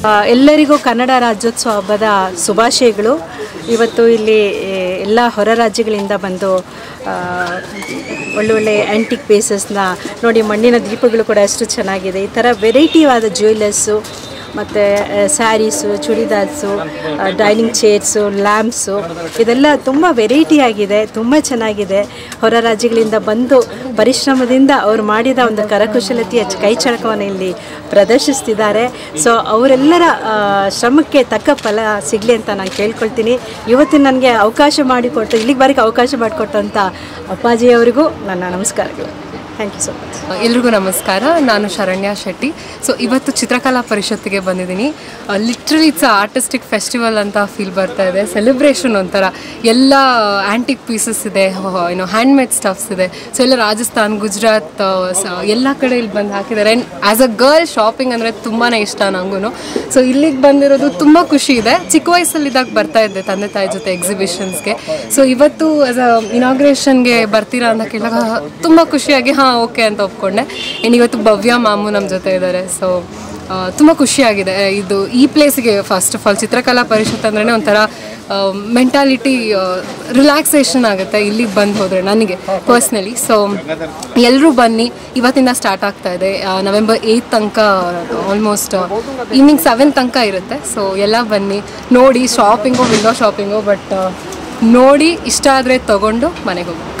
ಆ, ಎಲ್ಲರಿಗೂ ಕನ್ನಡ ರಾಜ್ಯೋತ್ಸವ ಹಬ್ಬದ ಶುಭಾಶಯಗಳು ಇವತ್ತು ಇಲ್ಲಿ ಎ, ಎಲ್ಲ ಹೊರ ರಾಜ್ಯಗಳಿಂದ ಬಂದು ಆ, ಒಳ್ಳೊಳ್ಳೆ ಆ್ಯಂಟಿಕ್ ಪೀಸಸ್ನ ನೋಡಿ ಮಣ್ಣಿನ ದೀಪಗಳು ಕೂಡ ಎಷ್ಟು ಚೆನ್ನಾಗಿದೆ ಈ ಥರ ವೆರೈಟಿಯಾದ ಜ್ಯುವೆಲರ್ಸು ಮತ್ತು saris churidars dining chairs lamps ಇದೆಲ್ಲ ತುಂಬ ವೆರೈಟಿ ಆಗಿದೆ ತುಂಬ ಚೆನ್ನಾಗಿದೆ ಹೊರ ರಾಜ್ಯಗಳಿಂದ ಬಂದು ಪರಿಶ್ರಮದಿಂದ ಅವರು ಮಾಡಿದ ಒಂದು ಕರಕುಶಲತೆಯ ಚ- ಕೈಚಳಕವನ್ನು ಇಲ್ಲಿ ಪ್ರದರ್ಶಿಸ್ತಿದ್ದಾರೆ ಸೊ ಅವರೆಲ್ಲರ ಆ, ಶ್ರಮಕ್ಕೆ ತಕ್ಕ ಫಲ ಸಿಗಲಿ ಅಂತ ನಾನು ಕೇಳ್ಕೊಳ್ತೀನಿ ಇವತ್ತು ನನಗೆ ಅವಕಾಶ ಮಾಡಿಕೊಟ್ಟು ಇಲ್ಲಿಗೆ ಬರೋಕ್ಕೆ ಅವಕಾಶ ಮಾಡಿಕೊಟ್ಟಂಥ ಅಪ್ಪಾಜಿಯವರಿಗೂ ನನ್ನ ನಮಸ್ಕಾರಗಳು ಥ್ಯಾಂಕ್ ಯು ಸೊ ಮಚ್ ಎಲ್ರಿಗೂ ನಮಸ್ಕಾರ ನಾನು ಶರಣ್ಯ ಶೆಟ್ಟಿ ಸೊ ಇವತ್ತು ಚಿತ್ರಕಲಾ ಪರಿಷತ್ತಿಗೆ ಬಂದಿದ್ದೀನಿ ಲಿಟ್ರಲಿ ಇಟ್ಸ್ ಆರ್ಟಿಸ್ಟಿಕ್ ಫೆಸ್ಟಿವಲ್ ಅಂತ ಫೀಲ್ ಬರ್ತಾ ಇದೆ ಸೆಲೆಬ್ರೇಷನ್ ಒಂಥರ ಎಲ್ಲ ಆ್ಯಂಟಿಕ್ ಪೀಸಸ್ ಇದೆ ಏನೋ ಹ್ಯಾಂಡ್ಮೇಡ್ ಸ್ಟಫ್ಸ್ ಇದೆ ಸೊ ಎಲ್ಲ ರಾಜಸ್ಥಾನ್ ಗುಜರಾತ್ ಆ, ಸ- ಎಲ್ಲ ಕಡೆ ಇಲ್ಲಿ ಬಂದು ಹಾಕಿದ್ದಾರೆ and as a girl shopping ಅಂದರೆ ತುಂಬಾ ಇಷ್ಟ ನನಗೂ ಸೊ ಇಲ್ಲಿಗೆ ಬಂದಿರೋದು ತುಂಬ ಖುಷಿ ಇದೆ ಚಿಕ್ಕ ವಯಸ್ಸಲ್ಲಿದ್ದಾಗ ಬರ್ತಾ ಇದ್ದೆ ತಂದೆ ತಾಯಿ ಜೊತೆ ಎಕ್ಸಿಬಿಷನ್ಸ್ಗೆ ಸೊ ಇವತ್ತು ಆಸ್ ಅ ಇನಾಗ್ರೇಷನ್ಗೆ ಬರ್ತೀರಾ ಅಂತ ಕೇಳಿದಾಗ ತುಂಬ ಖುಷಿಯಾಗಿ ಹಾಂ ಓಕೆ ಅಂತ ಒಪ್ಕೊಂಡೆ ಆ್ಯಂಡ್ ಇವತ್ತು ಭವ್ಯ ಮಾಮು ನಮ್ಮ ಜೊತೆ ಇದ್ದಾರೆ ಸೊ ತುಂಬ ಖುಷಿಯಾಗಿದೆ ಇದು ಈ ಪ್ಲೇಸಿಗೆ ಫಸ್ಟ್ ಆಫ್ ಆಲ್ ಚಿತ್ರಕಲಾ ಪರಿಷತ್ ಅಂದ್ರೇ ಒಂಥರ ಮೆಂಟಾಲಿಟಿ ರಿಲ್ಯಾಕ್ಸೇಷನ್ ಆಗುತ್ತೆ ಇಲ್ಲಿಗೆ ಬಂದು ಹೋದರೆ ನನಗೆ ಪರ್ಸ್ನಲಿ ಸೊ ಎಲ್ಲರೂ ಬನ್ನಿ ಇವತ್ತಿಂದ ಸ್ಟಾರ್ಟ್ ಆಗ್ತಾ ಇದೆ ನವೆಂಬರ್ ಏಯ್ತ್ ತನಕ ಆಲ್ಮೋಸ್ಟ್ ಈವ್ನಿಂಗ್ ಸೆವೆನ್ ತನಕ ಇರುತ್ತೆ ಸೊ ಎಲ್ಲ ಬನ್ನಿ ನೋಡಿ ಶಾಪಿಂಗು ವಿಂಡೋ ಶಾಪಿಂಗು ಬಟ್ ನೋಡಿ ಇಷ್ಟ ಆದರೆ ತೊಗೊಂಡು ಮನೆಗೆ ಹೋಗಿ